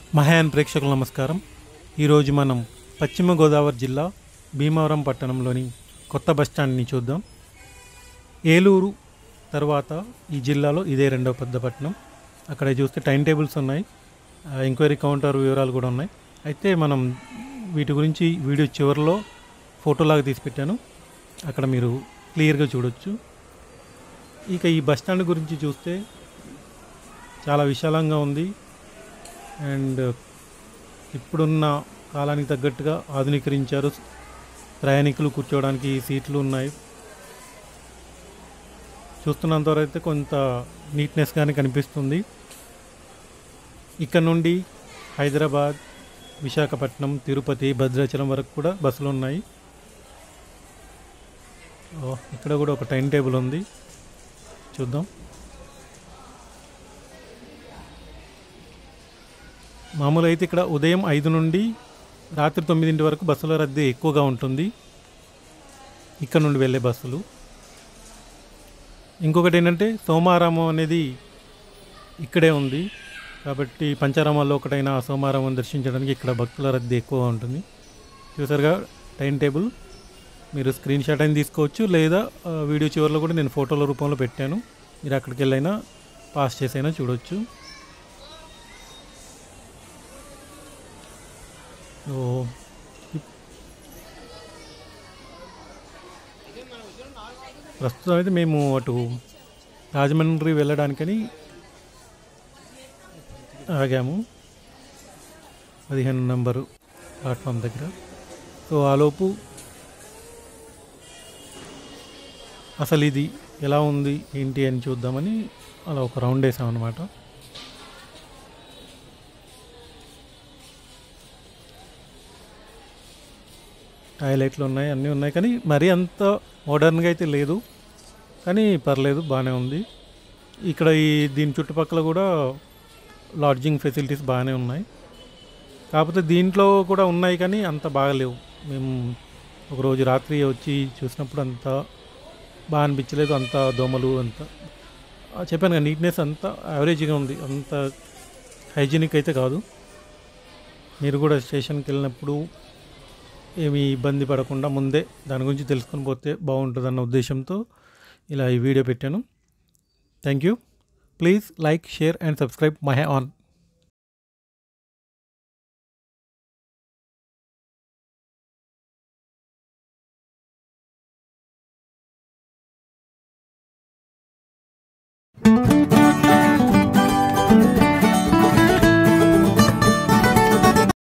మహాయాన్ ప్రేక్షకుల నమస్కారం ఈరోజు మనం పశ్చిమ గోదావరి జిల్లా భీమవరం పట్టణంలోని కొత్త బస్టాండ్ని చూద్దాం ఏలూరు తర్వాత ఈ జిల్లాలో ఇదే రెండవ పెద్ద పట్టణం అక్కడ చూస్తే టైం టేబుల్స్ ఉన్నాయి ఆ, ఎంక్వైరీ కౌంటర్ వివరాలు కూడా ఉన్నాయి అయితే మనం వీటి గురించి వీడియో చివరిలో ఫోటోలాగా తీసి పెట్టాను అక్కడ మీరు క్లియర్గా చూడొచ్చు ఇక ఈ బస్ స్టాండ్ గురించి చూస్తే చాలా విశాలంగా ఉంది అండ్ ఇప్పుడున్న కాలానికి తగ్గట్టుగా ఆధునీకరించారు ప్రయాణికులు కూర్చోవడానికి సీట్లు ఉన్నాయి చూస్తున్నంతవరకు అయితే కొంత నీట్నెస్గానే కనిపిస్తుంది ఇక్కడ నుండి హైదరాబాద్ విశాఖపట్నం తిరుపతి భద్రాచలం వరకు కూడా బస్సులు ఉన్నాయి ఓ, ఇక్కడ కూడా ఒక టైం టేబుల్ ఉంది చూద్దాం మామూలు అయితే ఇక్కడ ఉదయం ఐదు నుండి రాత్రి తొమ్మిదింటి వరకు బస్సుల రద్దీ ఎక్కువగా ఉంటుంది ఇక్కడ నుండి వెళ్ళే బస్సులు ఇంకొకటి ఏంటంటే సోమారామం అనేది ఇక్కడే ఉంది కాబట్టి పంచారామాల్లో ఒకటైన ఆ సోమారామం దర్శించడానికి ఇక్కడ భక్తుల రద్దీ ఎక్కువగా ఉంటుంది చూసారుగా టైం టేబుల్ మీరు స్క్రీన్ షాట్ అయినా తీసుకోవచ్చు లేదా ఆ, వీడియో చివరిలో కూడా నేను ఫోటోల రూపంలో పెట్టాను మీరు అక్కడికి వెళ్ళైనా పాస్ చేసైనా చూడొచ్చు సో ఇప్- ప్రస్తుతం అయితే మేము అటు రాజమండ్రి వెళ్ళడానికని ఆగాము పదిహేను నంబరు ప్లాట్ఫామ్ దగ్గర సో ఆలోపు అసలు ఇది ఎలా ఉంది ఏంటి అని చూద్దామని అలా ఒక రౌండ్ వేసాం అనమాట టాయిలెట్లు ఉన్నాయి అన్నీ ఉన్నాయి కానీ మరీ అంత మోడర్న్గా అయితే లేదు కానీ పర్లేదు బాగానే ఉంది ఇక్కడ ఈ దీని చుట్టుపక్కల కూడా లాడ్జింగ్ ఫెసిలిటీస్ బాగానే ఉన్నాయి కాకపోతే దీంట్లో కూడా ఉన్నాయి కానీ అంత బాగలేవు మేము ఒకరోజు రాత్రి వచ్చి చూసినప్పుడు అంత బాగా అనిపించలేదు అంత దోమలు అంత ఆ, చెప్పాను కదా నీట్నెస్ అంతా యావరేజ్గా ఉంది అంత హైజీనిక్ అయితే కాదు మీరు కూడా స్టేషన్కి వెళ్ళినప్పుడు ఏమీ ఇబ్బంది పడకుండా ముందే దాని గురించి తెలుసుకొని పోతే బాగుంటుందన్న ఉద్దేశంతో ఇలా ఈ వీడియో పెట్టాను thank you please like share and subscribe my on